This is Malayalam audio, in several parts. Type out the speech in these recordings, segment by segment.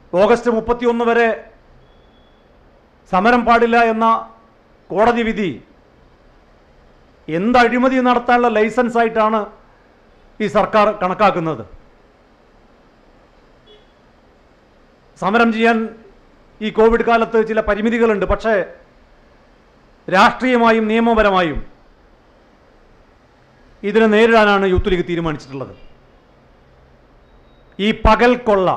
ഓഗസ്റ്റ് മുപ്പത്തിയൊന്ന് വരെ സമരം പാടില്ല എന്ന കോടതി വിധി എന്ത് അഴിമതി നടത്താനുള്ള ലൈസൻസ് ആയിട്ടാണ് ഈ സർക്കാർ കണക്കാക്കുന്നത് സമരം ചെയ്യാൻ ഈ കോവിഡ് കാലത്ത് ചില പരിമിതികളുണ്ട് പക്ഷേ രാഷ്ട്രീയമായും നിയമപരമായും ഇതിനെ നേരിടാനാണ് യൂത്ത് ലീഗ് തീരുമാനിച്ചിട്ടുള്ളത് ഈ പകൽ കൊള്ള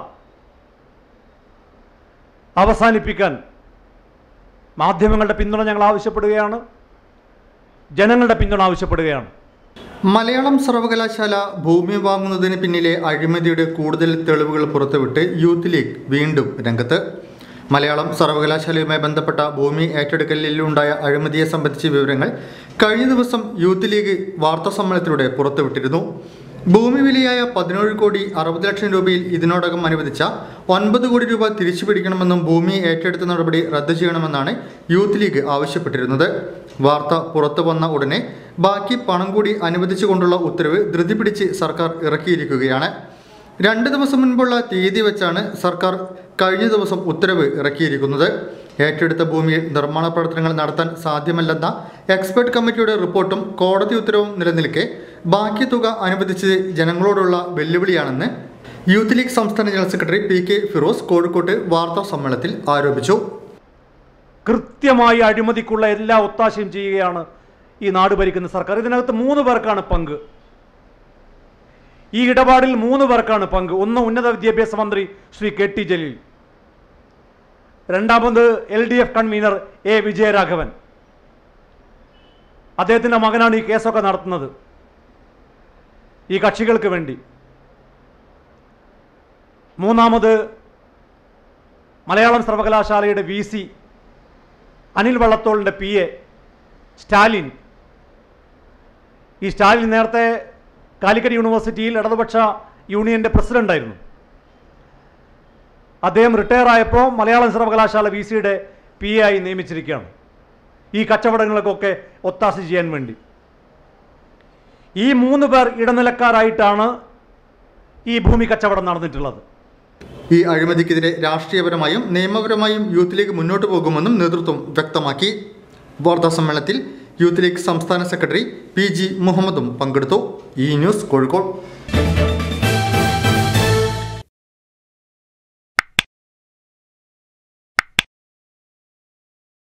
അവസാനിപ്പിക്കാൻ മാധ്യമങ്ങളുടെ പിന്തുണ ഞങ്ങൾ ആവശ്യപ്പെടുകയാണ് ജനങ്ങളുടെ പിന്തുണ ആവശ്യപ്പെടുകയാണ് മലയാളം സർവകലാശാല ഭൂമി വാങ്ങുന്നതിന് പിന്നിലെ അഴിമതിയുടെ കൂടുതൽ തെളിവുകൾ പുറത്തുവിട്ട് യൂത്ത് ലീഗ് വീണ്ടും രംഗത്ത് മലയാളം സർവകലാശാലയുമായി ബന്ധപ്പെട്ട ഭൂമി ഏറ്റെടുക്കലിലുണ്ടായ അഴിമതിയെ സംബന്ധിച്ച വിവരങ്ങൾ കഴിഞ്ഞ ദിവസം യൂത്ത് ലീഗ് വാർത്താ സമ്മേളനത്തിലൂടെ പുറത്തുവിട്ടിരുന്നു ഭൂമി വിലയായ പതിനേഴ് കോടി അറുപത് ലക്ഷം രൂപയിൽ ഇതിനോടകം അനുവദിച്ച ഒൻപത് കോടി രൂപ തിരിച്ചു പിടിക്കണമെന്നും ഭൂമി ഏറ്റെടുത്ത നടപടി റദ്ദു ചെയ്യണമെന്നാണ് യൂത്ത് ലീഗ് ആവശ്യപ്പെട്ടിരുന്നത് വാർത്ത പുറത്തു വന്ന ഉടനെ ബാക്കി പണം കൂടി അനുവദിച്ചുകൊണ്ടുള്ള ഉത്തരവ് ധൃതി പിടിച്ച് സർക്കാർ ഇറക്കിയിരിക്കുകയാണ് രണ്ട് ദിവസം മുൻപുള്ള തീയതി വെച്ചാണ് സർക്കാർ കഴിഞ്ഞ ദിവസം ഉത്തരവ് ഇറക്കിയിരിക്കുന്നത് ഏറ്റെടുത്ത ഭൂമിയിൽ നിർമ്മാണ പ്രവർത്തനങ്ങൾ നടത്താൻ സാധ്യമല്ലെന്ന എക്സ്പെർട്ട് കമ്മിറ്റിയുടെ റിപ്പോർട്ടും കോടതി ഉത്തരവും നിലനിൽക്കെ ബാക്കി തുക അനുവദിച്ചത് ജനങ്ങളോടുള്ള വെല്ലുവിളിയാണെന്ന് യൂത്ത് ലീഗ് സംസ്ഥാന general secretary P K Firoz കോഴിക്കോട്ട് വാർത്താ സമ്മേളനത്തിൽ ആരോപിച്ചു കൃത്യമായി അഴിമതിക്കുള്ള എല്ലാ ഒത്താശയും ചെയ്യുകയാണ് ഈ നാട് ഭരിക്കുന്ന സർക്കാർ ഇതിനകത്ത് മൂന്ന് പേർക്കാണ് പങ്ക് ഈ ഇടപാടിൽ മൂന്ന് പേർക്കാണ് പങ്ക് ഒന്ന് ഉന്നത വിദ്യാഭ്യാസ മന്ത്രി ശ്രീ കെ ടി ജലീൽ രണ്ടാമത് L D F convener A Vijayaraghavan അദ്ദേഹത്തിൻ്റെ മകനാണ് ഈ കേസൊക്കെ നടത്തുന്നത് ഈ കക്ഷികൾക്ക് വേണ്ടി മൂന്നാമത് മലയാളം സർവകലാശാലയുടെ വി സി അനിൽ വള്ളത്തോളിൻ്റെ പി എ സ്റ്റാലിൻ ഈ സ്റ്റാലിൻ നേരത്തെ കാലിക്കറ്റ് യൂണിവേഴ്സിറ്റിയിൽ ഇടതുപക്ഷ യൂണിയൻ്റെ പ്രസിഡൻ്റായിരുന്നു അദ്ദേഹം റിട്ടയർ ആയപ്പോൾ മലയാളം സർവകലാശാല വി സിയുടെ പി എ ആയി നിയമിച്ചിരിക്കുകയാണ് ഈ കച്ചവടങ്ങൾക്കൊക്കെ ഒത്താശ ചെയ്യാൻ വേണ്ടി ഈ മൂന്ന് പേർ ഇടനിലക്കാരായിട്ടാണ് ഈ ഭൂമി കച്ചവടം നടന്നിട്ടുള്ളത് ഈ അഴിമതിക്കെതിരെ രാഷ്ട്രീയപരമായും നിയമപരമായും യൂത്ത് ലീഗ് മുന്നോട്ട് പോകുമെന്നും നേതൃത്വം വ്യക്തമാക്കി വാർത്താ സമ്മേളനത്തിൽ യൂത്ത് ലീഗ് സംസ്ഥാന സെക്രട്ടറി പി ജി മുഹമ്മദും പങ്കെടുത്തു ഈ ന്യൂസ് കോഴിക്കോട്